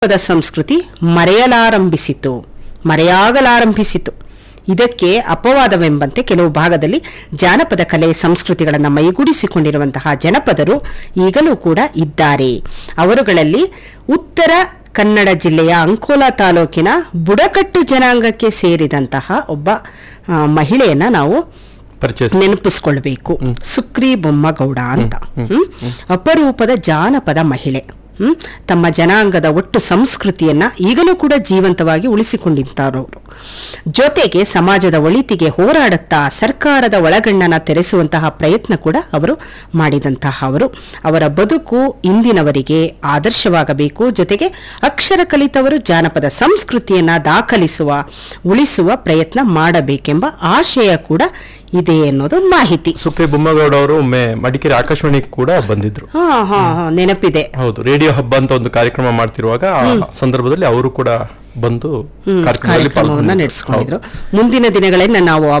ಪದ ಸಂಸ್ಕೃತಿ ಮರೆಯಲಾರಂಭಿಸಿತು ಮರೆಯಾಗಲಾರಂಭಿಸಿತು ಇದಕ್ಕೆ ಅಪವಾದವೆಂಬಂತೆ ಕೆಲವು ಭಾಗದಲ್ಲಿ ಜಾನಪದ ಕಲೆ ಸಂಸ್ಕೃತಿಗಳನ್ನು ಮೈಗೂಡಿಸಿಕೊಂಡಿರುವಂತಹ ಜನಪದರು ಈಗಲೂ ಕೂಡ ಇದ್ದಾರೆ ಅವರುಗಳಲ್ಲಿ ಉತ್ತರ ಕನ್ನಡ ಜಿಲ್ಲೆಯ ಅಂಕೋಲಾ ತಾಲೂಕಿನ ಬುಡಕಟ್ಟು ಜನಾಂಗಕ್ಕೆ ಸೇರಿದಂತಹ ಒಬ್ಬ ಆ, ಮಹಿಳೆಯನ್ನ ನಾವು ಪರಿಚಯ ನೆನಪಿಸ್ಕೊಳ್ಬೇಕು ಸುಕ್ರಿ ಬೊಮ್ಮಗೌಡ ಅಂತ ಹ್ಮ್? ಅಪರೂಪದ ಜಾನಪದ ಮಹಿಳೆ ಹ್ಮ್? ತಮ್ಮ ಜನಾಂಗದ ಒಟ್ಟು ಸಂಸ್ಕೃತಿಯನ್ನ ಈಗಲೂ ಕೂಡ ಜೀವಂತವಾಗಿ ಉಳಿಸಿಕೊಂಡಿದ್ದಾರವರು ಜೊತೆಗೆ ಸಮಾಜದ ಒಳಿತಿಗೆ ಹೋರಾಡುತ್ತಾ ಸರ್ಕಾರದ ಒಳಗಣ್ಣನ ತೆರೆಸುವಂತಹ ಪ್ರಯತ್ನ ಕೂಡ ಅವರು ಮಾಡಿದಂತಹ ಅವರು ಅವರ ಬದುಕು ಇಂದಿನವರಿಗೆ ಆದರ್ಶವಾಗಬೇಕು ಜೊತೆಗೆ ಅಕ್ಷರ ಕಲಿತವರು ಜಾನಪದ ಸಂಸ್ಕೃತಿಯನ್ನ ದಾಖಲಿಸುವ ಉಳಿಸುವ ಪ್ರಯತ್ನ ಮಾಡಬೇಕೆಂಬ ಆಶಯ ಕೂಡ ಇದೆ ಅನ್ನೋದು ಮಾಹಿತಿ ಸುಕ್ರಿ ಬೊಮ್ಮಗೌಡ ಅವರು ಒಮ್ಮೆ ಮಡಿಕೇರಿ ಆಕಾಶವಾಣಿ ಕೂಡ ಬಂದಿದ್ರು ಹಾ ಹಾ ಹಾ ನೆನಪಿದೆ ಹೌದು ರೇಡಿಯೋ ಹಬ್ಬ ಅಂತ ಒಂದು ಕಾರ್ಯಕ್ರಮ ಮಾಡ್ತಿರುವಾಗ ಆ ಸಂದರ್ಭದಲ್ಲಿ ಅವರು ಕೂಡ ಬಂದು ಕಾರ್ಯಕ್ರಮದಲ್ಲಿ ಕಾರ್ಯಕ್ರಮವನ್ನ ಪಾಲ್ಗೊಂಡಿದ್ರು. ನಡೆಸ್ಕೊಂಡಿದ್ರು ಮುಂದಿನ ದಿನಗಳಲ್ಲಿ ನಾವು